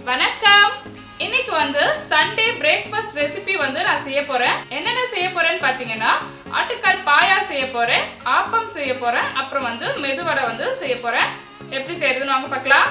வணக்கம் இன்னைக்கு வந்து சண்டே பிரேக்ஃபாஸ்ட் ரெசிபி வந்து நான் செய்ய போறேன் என்னென்ன செய்ய போறேன்னு பார்த்தீங்கன்னா ஆட்டுக்கால் பாயா செய்ய போறேன் ஆப்பம் செய்ய போறேன் அப்புறம் வந்து மெதுவடை வந்து செய்ய போறேன் எப்படி செய்யறதுன்னு வாங்க பார்க்கலாம்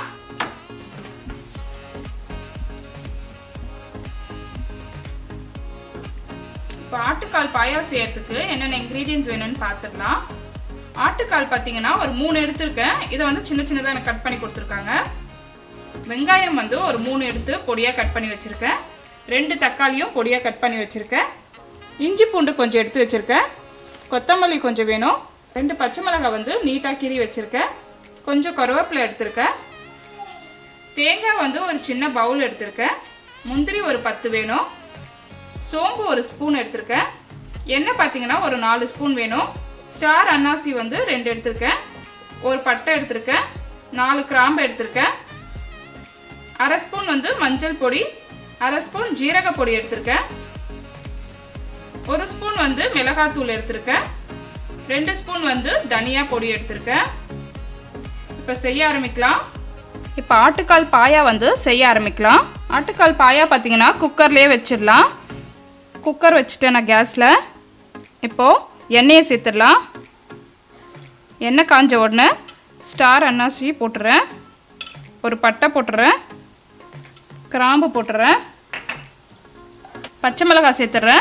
இப்போ ஆட்டுக்கால் பாயா செய்யறதுக்கு என்னென்ன இன்க்ரீடியன்ஸ் வேணும்னு பார்த்துடலாம் ஆட்டுக்கால் பார்த்தீங்கன்னா ஒரு மூணு எடுத்திருக்கேன் இதை வந்து சின்ன சின்னதாக எனக்கு கட் பண்ணி கொடுத்துருக்காங்க வெங்காயம் வந்து ஒரு மூணு எடுத்து பொடியாக கட் பண்ணி வச்சுருக்கேன் ரெண்டு தக்காளியும் பொடியாக கட் பண்ணி வச்சுருக்கேன் இஞ்சி பூண்டு கொஞ்சம் எடுத்து வச்சுருக்கேன் கொத்தமல்லி கொஞ்சம் வேணும் ரெண்டு பச்சை மிளகாய் வந்து நீட்டாக கீறி வச்சுருக்கேன் கொஞ்சம் கருவேப்பிலை எடுத்திருக்கேன் தேங்காய் வந்து ஒரு சின்ன பவுல் எடுத்திருக்கேன் முந்திரி ஒரு பத்து வேணும் சோம்பு ஒரு ஸ்பூன் எடுத்திருக்கேன் எண்ணெய் பார்த்தீங்கன்னா ஒரு நாலு ஸ்பூன் வேணும் ஸ்டார் அன்னாசி வந்து ரெண்டு எடுத்திருக்கேன் ஒரு பட்டை எடுத்திருக்கேன் நாலு கிராம்பு எடுத்திருக்கேன் அரை ஸ்பூன் வந்து மஞ்சள் பொடி அரை ஸ்பூன் ஜீரக பொடி எடுத்திருக்கேன் ஒரு ஸ்பூன் வந்து மிளகாத்தூள் எடுத்திருக்கேன் ரெண்டு ஸ்பூன் வந்து தனியா பொடி எடுத்திருக்கேன் இப்போ செய்ய ஆரம்பிக்கலாம் இப்போ ஆட்டுக்கால் பாயா வந்து செய்ய ஆரம்பிக்கலாம் ஆட்டுக்கால் பாயா பார்த்தீங்கன்னா குக்கர்லேயே வச்சிடலாம் குக்கர் வச்சுட்டேன் நான் கேஸில் இப்போது எண்ணெயை சேர்த்துடலாம் எண்ணெய் காஞ்ச உடனே ஸ்டார் அன்னாசி போட்டுறேன் ஒரு பட்டை போட்டுறேன் கிராம்பு போட்டுறேன் பச்சை மிளகாய் சேர்த்துட்றேன்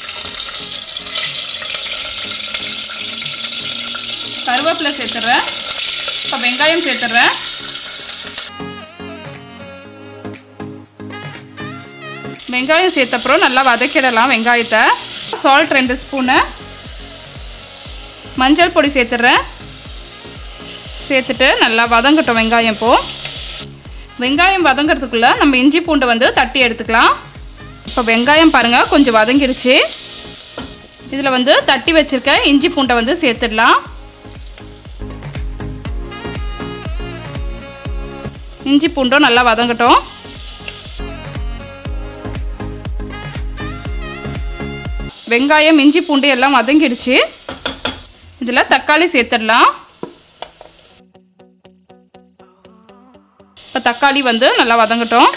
கருவேப்பிலை சேர்த்துட்றேன் இப்போ வெங்காயம் சேர்த்துட்றேன் வெங்காயம் சேர்த்தப்புறம் நல்லா வதக்கிடலாம் வெங்காயத்தை சால்ட் ரெண்டு ஸ்பூனு மஞ்சள் பொடி சேர்த்துட்றேன் சேர்த்துட்டு நல்லா வதங்கட்டும் வெங்காயம் இப்போது வெங்காயம் வதங்கிறதுக்குள்ளே நம்ம இஞ்சி பூண்டை வந்து தட்டி எடுத்துக்கலாம் இப்போ வெங்காயம் பாருங்கள் கொஞ்சம் வதங்கிருச்சு இதில் வந்து தட்டி வச்சுருக்க இஞ்சி பூண்டை வந்து சேர்த்துடலாம் இஞ்சி பூண்டும் நல்லா வதங்கட்டும் வெங்காயம் இஞ்சி பூண்டு எல்லாம் வதங்கிடுச்சு இதில் தக்காளி சேர்த்துடலாம் இப்போ தக்காளி வந்து நல்லா வதங்கட்டும்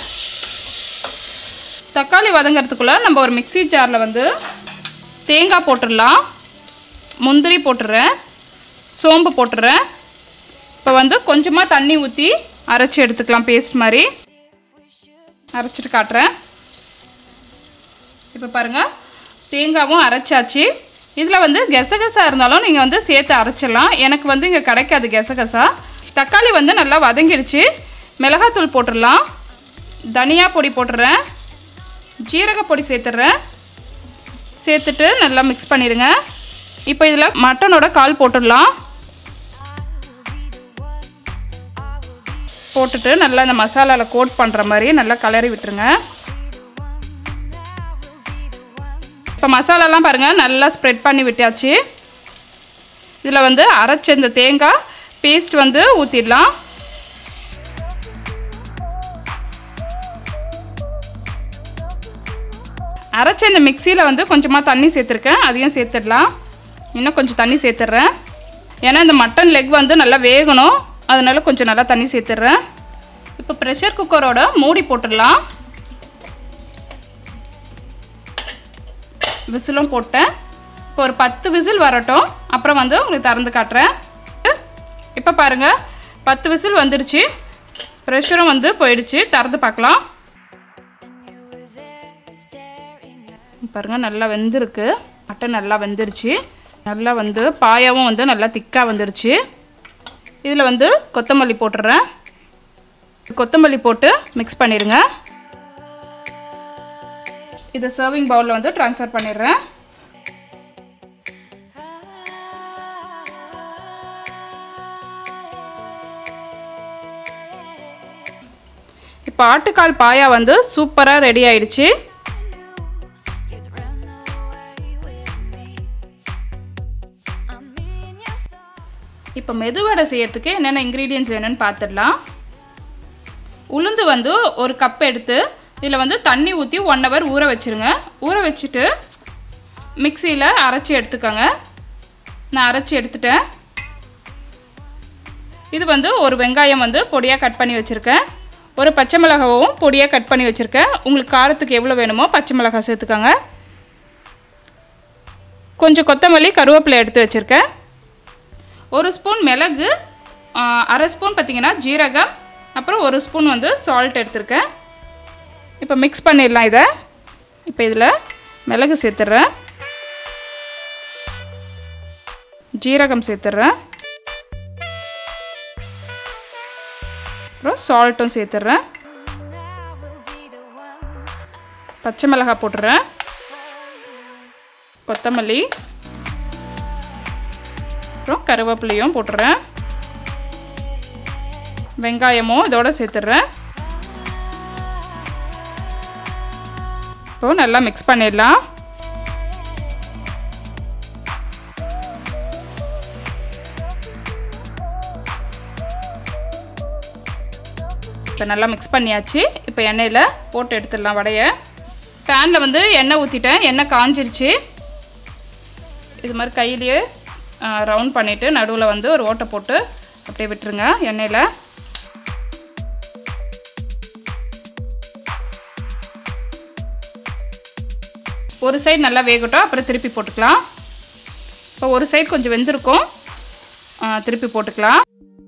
தக்காளி வதங்கிறதுக்குள்ளே நம்ம ஒரு மிக்சி ஜாரில் வந்து தேங்காய் போட்டுடலாம் முந்திரி போட்டுடுறேன் சோம்பு போட்டுடுறேன் இப்போ வந்து கொஞ்சமாக தண்ணி ஊற்றி அரைச்சி எடுத்துக்கலாம் பேஸ்ட் மாதிரி அரைச்சிட்டு காட்டுறேன் இப்போ பாருங்கள் தேங்காவும் அரைச்சாச்சு இதில் வந்து கெசகசா இருந்தாலும் நீங்கள் வந்து சேர்த்து அரைச்சிடலாம் எனக்கு வந்து இங்கே கிடைக்காது கெசகசா தக்காளி வந்து நல்லா வதங்கிடுச்சு மிளகாத்தூள் போட்டுடலாம் தனியா பொடி போட்டுடுறேன் ஜீரக பொடி சேர்த்துட்றேன் சேர்த்துட்டு நல்லா மிக்ஸ் பண்ணிடுங்க இப்போ இதில் மட்டனோட கால் போட்டுடலாம் போட்டுட்டு நல்லா இந்த மசாலாவில் கோட் பண்ணுற மாதிரி நல்லா கலரி விட்டுருங்க இப்போ மசாலாலாம் பாருங்கள் நல்லா ஸ்ப்ரெட் பண்ணி விட்டாச்சு இதில் வந்து அரைச்ச இந்த தேங்காய் பேஸ்ட் வந்து ஊற்றிடலாம் அரைச்ச இந்த மிக்சியில் வந்து கொஞ்சமாக தண்ணி சேர்த்துருக்கேன் அதையும் சேர்த்துடலாம் இன்னும் கொஞ்சம் தண்ணி சேர்த்துட்றேன் ஏன்னா இந்த மட்டன் லெக் வந்து நல்லா வேகணும் அதனால கொஞ்சம் நல்லா தண்ணி சேர்த்துட்றேன் இப்போ ப்ரெஷர் குக்கரோட மூடி போட்டுடலாம் விசிலும் போட்டேன் இப்போ ஒரு பத்து விசில் வரட்டும் அப்புறம் வந்து உங்களுக்கு திறந்து காட்டுறேன் இப்போ பாருங்கள் பத்து விசில் வந்துடுச்சு ப்ரெஷரும் வந்து போயிடுச்சு திறந்து பார்க்கலாம் பாருங்கள் நல்லா வெந்திருக்கு மட்டன் நல்லா வெந்துருச்சு நல்லா வந்து பாயாவும் வந்து நல்லா திக்காக வந்துருச்சு இதில் வந்து கொத்தமல்லி போட்டுடுறேன் கொத்தமல்லி போட்டு மிக்ஸ் பண்ணிடுங்க இதை சர்விங் பவுலில் வந்து ட்ரான்ஸ்ஃபர் பண்ணிடுறேன் இப்போ ஆட்டுக்கால் பாயா வந்து சூப்பராக ரெடி ஆயிடுச்சு இப்போ மெதுவடை செய்யறதுக்கு என்னென்ன இன்க்ரீடியன்ஸ் வேணும்னு பார்த்துடலாம் உளுந்து வந்து ஒரு கப் எடுத்து இதில் வந்து தண்ணி ஊற்றி ஒன் ஹவர் ஊற வச்சுருங்க ஊற வச்சுட்டு மிக்சியில் அரைச்சி எடுத்துக்கோங்க நான் அரைச்சி எடுத்துட்டேன் இது வந்து ஒரு வெங்காயம் வந்து பொடியாக கட் பண்ணி வச்சுருக்கேன் ஒரு பச்சை மிளகாவும் பொடியாக கட் பண்ணி வச்சுருக்கேன் உங்களுக்கு காரத்துக்கு எவ்வளோ வேணுமோ பச்சை மிளகாய் சேர்த்துக்கோங்க கொஞ்சம் கொத்தமல்லி கருவேப்பிலை எடுத்து வச்சுருக்கேன் ஒரு ஸ்பூன் மிளகு ஆ, அரை ஸ்பூன் பார்த்திங்கன்னா ஜீரகம் அப்புறம் ஒரு ஸ்பூன் வந்து சால்ட் எடுத்திருக்கேன் இப்போ மிக்ஸ் பண்ணிடலாம் இதை இப்போ இதில் மிளகு சேர்த்துட்றேன் ஜீரகம் சேர்த்துட்றேன் அப்புறம் சால்ட்டும் சேர்த்துட்றேன் பச்சை மிளகாய் போட்டுறேன் கொத்தமல்லி அப்புறம் கருவேப்பிலையும் போட்டுறேன் வெங்காயமும் இதோட சேர்த்துட்றேன் இப்போ நல்லா மிக்ஸ் பண்ணிடலாம் இப்போ நல்லா மிக்ஸ் பண்ணியாச்சு இப்போ எண்ணெயில் போட்டு எடுத்துடலாம் வடையை பேனில் வந்து எண்ணெய் ஊற்றிட்டேன் எண்ணெய் காஞ்சிருச்சு இது மாதிரி கையிலேயே ரவுண்ட் பண்ணிவிட்டு நடுவில் வந்து ஒரு ஓட்டை போட்டு அப்படியே விட்டுருங்க எண்ணெயில் ஒரு சைடு நல்லா வேகட்டும் அப்புறம் திருப்பி போட்டுக்கலாம் இப்போ ஒரு சைடு கொஞ்சம் வெந்திருக்கும் ஆ, திருப்பி போட்டுக்கலாம்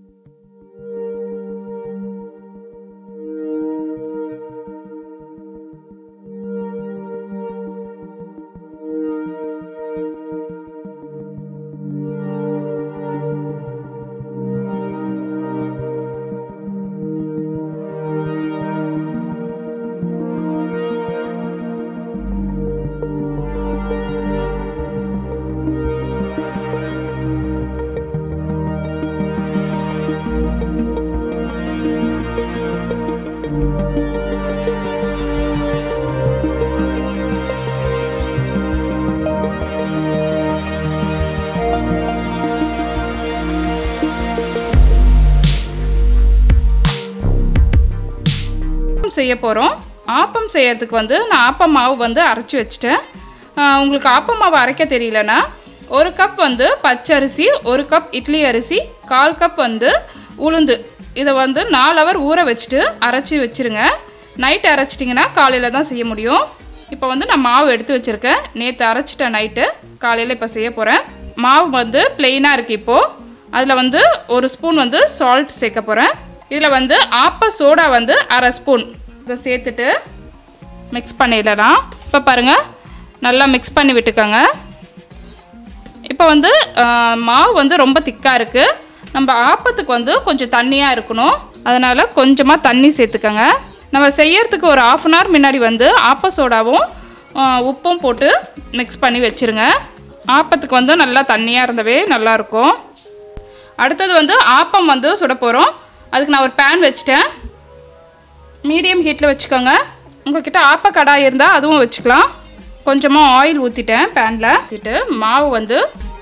ஆப்பம் செய்ய போகிறோம் ஆப்பம் செய்யறதுக்கு வந்து நான் ஆப்பம் மாவு வந்து அரைச்சி வச்சிட்டேன் ஆஹ் உங்களுக்கு ஆப்பம் மாவு அரைக்க தெரியலனா ஒரு கப் வந்து பச்சரிசி ஒரு கப் இட்லி அரிசி கால் கப் வந்து உளுந்து இதை வந்து நாலு ஹவர் ஊற வச்சுட்டு அரைச்சி வச்சிருங்க நைட் அரைச்சிட்டிங்கன்னா காலையில் தான் செய்ய முடியும் இப்போ வந்து நான் மாவு எடுத்து வச்சுருக்கேன் நேற்று அரைச்சிட்டேன் நைட்டு காலையில் இப்போ செய்ய போகிறேன் மாவு வந்து பிளெயினாக இருக்குது இப்போது அதில் வந்து ஒரு ஸ்பூன் வந்து சால்ட் சேர்க்க போகிறேன் இதில் வந்து ஆப்ப சோடா வந்து அரை ஸ்பூன் இதை சேர்த்துட்டு மிக்ஸ் பண்ணிடலாம் இப்போ பாருங்கள் நல்லா மிக்ஸ் பண்ணி விட்டுக்கோங்க இப்போ வந்து ஆ, மாவு வந்து ரொம்ப திக்காக இருக்குது நம்ம ஆப்பத்துக்கு வந்து கொஞ்சம் தண்ணியாக இருக்கணும் அதனால் கொஞ்சமாக தண்ணி சேர்த்துக்கோங்க நம்ம செய்யறதுக்கு ஒரு ஆஃப் அன் ஹவர் முன்னாடி வந்து ஆப்ப சோடாவும் ஆ, உப்பும் போட்டு மிக்ஸ் பண்ணி வச்சுருங்க ஆப்பத்துக்கு வந்து நல்லா தண்ணியாக இருந்தவே நல்லாயிருக்கும் அடுத்தது வந்து ஆப்பம் வந்து சுட போகிறோம் அதுக்கு நான் ஒரு பேன் வச்சுட்டேன் மீடியம் ஹீட்டில் வச்சுக்கோங்க உங்ககிட்ட ஆப்ப கடாய் இருந்தால் அதுவும் வச்சுக்கலாம் கொஞ்சமாக ஆயில் ஊற்றிட்டேன் பேனில் ஊற்றிட்டு மாவு வந்து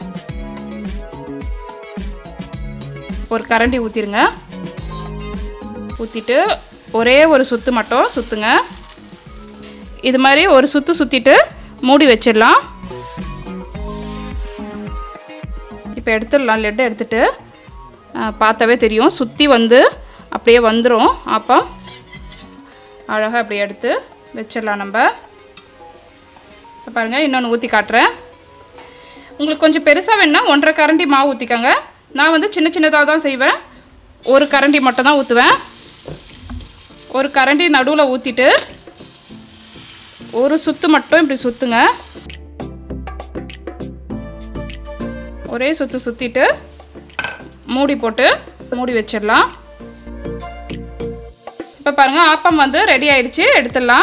ஒரு கரண்டி ஊற்றிருங்க ஊற்றிட்டு ஒரே ஒரு சுத்து மட்டும் சுற்றுங்க இது மாதிரி ஒரு சுற்று சுற்றிட்டு மூடி வச்சிடலாம் இப்போ எடுத்துடலாம் லெட்டை எடுத்துட்டு ஆ, பார்த்தாவே தெரியும் சுற்றி வந்து அப்படியே வந்துடும் ஆப்பம் அழகாக அப்படியே எடுத்து வச்சிடலாம் நம்ம இப்போ பாருங்கள் இன்னொன்று ஊற்றி காட்டுறேன் உங்களுக்கு கொஞ்சம் பெருசாக வேணுன்னா ஒன்றரை கரண்டி மாவு ஊற்றிக்கோங்க நான் வந்து சின்ன சின்னதாக தான் செய்வேன் ஒரு கரண்டி மட்டும் தான் ஊற்றுவேன் ஒரு கரண்டி நடுவில் ஊற்றிட்டு ஒரு சுத்து மட்டும் இப்படி சுற்றுங்க ஒரே சுற்று சுற்றிட்டு மூடி போட்டு மூடி வச்சிடலாம் இப்போ பாருங்கள் ஆப்பம் வந்து ரெடி ஆயிடுச்சு எடுத்துடலாம்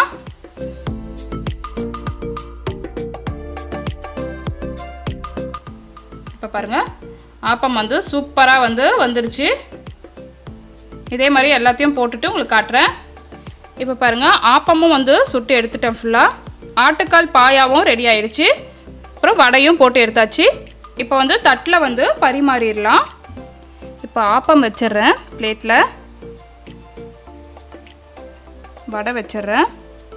இப்போ பாருங்கள் ஆப்பம் வந்து சூப்பராக வந்து வந்துடுச்சு இதே மாதிரி எல்லாத்தையும் போட்டுட்டு உங்களுக்கு காட்டுறேன் இப்போ பாருங்கள் ஆப்பமும் வந்து சுட்டு எடுத்துட்டேன் ஃபுல்லாக ஆட்டுக்கால் பாயாவும் ரெடி ஆயிடுச்சு அப்புறம் வடையும் போட்டு எடுத்தாச்சு இப்போ வந்து தட்டில் வந்து பரிமாறிடலாம் இப்போ ஆப்பம் வச்சிடுறேன் பிளேட்டில் வடை வச்சிடுறேன்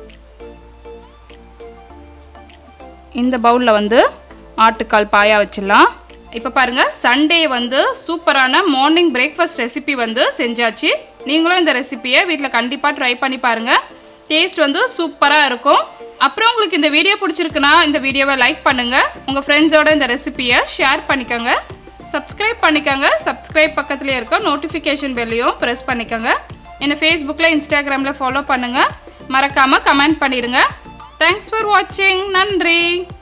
இந்த பவுலில் வந்து ஆட்டுக்கால் பாயா வச்சிடலாம் இப்போ பாருங்கள் சண்டே வந்து சூப்பரான மார்னிங் பிரேக்ஃபாஸ்ட் ரெசிபி வந்து செஞ்சாச்சு நீங்களும் இந்த ரெசிபியை வீட்டில் கண்டிப்பாக ட்ரை பண்ணி பாருங்கள் டேஸ்ட் வந்து சூப்பராக இருக்கும் அப்புறம் உங்களுக்கு இந்த வீடியோ பிடிச்சிருக்குன்னா இந்த வீடியோவை லைக் பண்ணுங்கள் உங்கள் ஃப்ரெண்ட்ஸோட இந்த ரெசிபியை ஷேர் பண்ணிக்கோங்க சப்ஸ்கிரைப் பண்ணிக்கோங்க சப்ஸ்கிரைப் பக்கத்துலேயே இருக்க நோட்டிஃபிகேஷன் பெல்லையும் ப்ரெஸ் பண்ணிக்கோங்க என்னை ஃபேஸ்புக்கில் இன்ஸ்டாகிராமில் ஃபாலோ பண்ணுங்கள் மறக்காமல் கமெண்ட் பண்ணிடுங்க தேங்க்ஸ் ஃபார் வாட்சிங் நன்றி